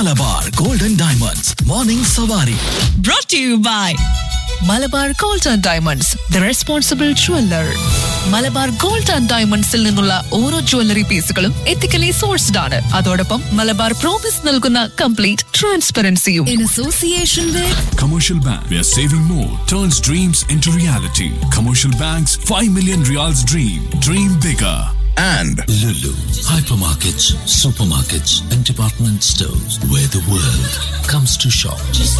Malabar golden diamonds morning സവാരി brought to you by Malabar gold and diamonds the responsible jeweller Malabar gold and ഡയമണ്ട്സിൽ നിന്നുള്ള ഓരോ jewellery പീസുകളും ethically sourced ആണ് അതോടൊപ്പം മലബാർ പ്രോമിസ് നൽകുന്ന കംപ്ലീറ്റ് ട്രാൻസ്പെറൻസിയും in association with Commercial Bank, where saving more turns dreams into reality. Commercial Bank's 5 million reals dream. Dream bigger. and Lulu, hypermarkets, supermarkets, and department stores where the world comes to shop.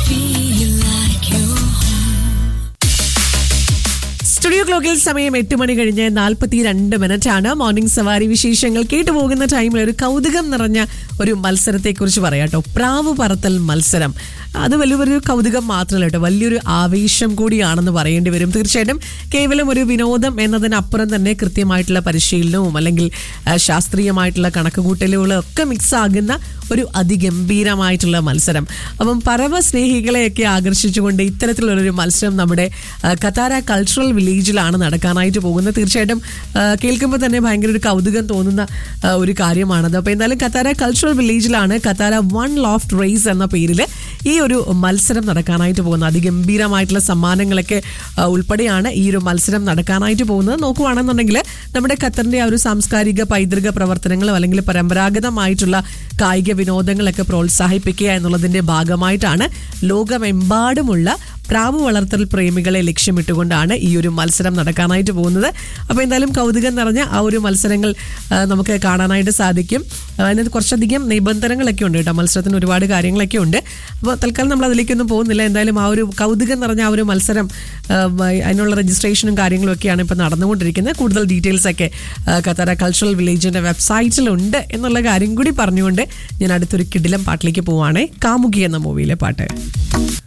Studio ക്ലോക്കിൽ സമയം എട്ട് മണി കഴിഞ്ഞ് നാൽപ്പത്തി രണ്ട് minute ആണ് morning സവാരി വിശേഷങ്ങൾ കേട്ടുപോകുന്ന ടൈമിൽ ഒരു കൗതുകം നിറഞ്ഞ ഒരു മത്സരത്തെക്കുറിച്ച് പറയാം കേട്ടോ പ്രാവ് പറത്തൽ മത്സരം അത് വലിയൊരു കൗതുകം മാത്രമല്ല കേട്ടോ വലിയൊരു ആവേശം കൂടിയാണെന്ന് പറയേണ്ടി വരും തീർച്ചയായിട്ടും കേവലം ഒരു വിനോദം എന്നതിനപ്പുറം തന്നെ കൃത്യമായിട്ടുള്ള പരിശീലനവും അല്ലെങ്കിൽ ആ, ശാസ്ത്രീയമായിട്ടുള്ള കണക്കുകൂട്ടലുകളും ഒക്കെ മിക്സ് ആകുന്ന ഒരു അതിഗംഭീരമായിട്ടുള്ള മത്സരം അപ്പം പറവ സ്നേഹികളെയൊക്കെ ആകർഷിച്ചുകൊണ്ട് ഇത്തരത്തിലുള്ളൊരു മത്സരം നമ്മുടെ ആ, കത്താര കൾച്ചറൽ വില്ലേജിലാണ് നടക്കാനായിട്ട് പോകുന്നത് തീർച്ചയായിട്ടും ആ, കേൾക്കുമ്പോൾ തന്നെ ഭയങ്കര ഒരു കൗതുകം തോന്നുന്ന ആ, ഒരു കാര്യമാണത് അപ്പോൾ എന്തായാലും കത്താര കൾച്ചറൽ വില്ലേജിലാണ് കത്താര വൺ ലോഫ്റ്റ് റേസ് എന്ന പേരിൽ ഈ ഒരു മത്സരം നടക്കാനായിട്ട് പോകുന്നത് അതിഗംഭീരമായിട്ടുള്ള സമ്മാനങ്ങളൊക്കെ ആ, ഉൾപ്പെടെയാണ് ഈ ഒരു മത്സരം നടക്കാനായിട്ട് പോകുന്നത് നോക്കുവാണെന്നുണ്ടെങ്കിൽ നമ്മുടെ ഖത്തറിന്റെ ആ ഒരു സാംസ്കാരിക പൈതൃക പ്രവർത്തനങ്ങളും അല്ലെങ്കിൽ പരമ്പരാഗതമായിട്ടുള്ള കായിക വിനോദങ്ങളൊക്കെ പ്രോത്സാഹിപ്പിക്കുക എന്നുള്ളതിന്റെ ഭാഗമായിട്ടാണ് ലോകമെമ്പാടുമുള്ള പ്രാവ് വളർത്തൽ പ്രേമികളെ ലക്ഷ്യമിട്ടുകൊണ്ടാണ് ഈ ഒരു മത്സരം നടക്കാനായിട്ട് പോകുന്നത് അപ്പോൾ എന്തായാലും കൗതുകം നിറഞ്ഞ ആ ഒരു മത്സരങ്ങൾ ആ, നമുക്ക് കാണാനായിട്ട് സാധിക്കും ആ, അതിനകത്ത് കുറച്ചധികം നിബന്ധനകളൊക്കെ ഉണ്ട് കേട്ടോ മത്സരത്തിന് ഒരുപാട് കാര്യങ്ങളൊക്കെ ഉണ്ട് അപ്പോൾ തൽക്കാലം നമ്മൾ അതിലേക്കൊന്നും പോകുന്നില്ല എന്തായാലും ആ ഒരു കൗതുകം നിറഞ്ഞ ആ ഒരു മത്സരം ആ, വ- അതിനുള്ള രജിസ്ട്രേഷനും കാര്യങ്ങളും ഒക്കെയാണ് ഇപ്പോൾ നടന്നുകൊണ്ടിരിക്കുന്നത് കൂടുതൽ ഡീറ്റെയിൽസ് ഒക്കെ ആ, കത്താര കൾച്ചറൽ വില്ലേജിന്റെ വെബ്സൈറ്റിലുണ്ട് എന്നുള്ള കാര്യം കൂടി പറഞ്ഞുകൊണ്ട് ഞാൻ അടുത്തൊരു കിടിലം പാട്ടിലേക്ക് പോവാണേ കാമുകി എന്ന മൂവിയിലെ പാട്ട്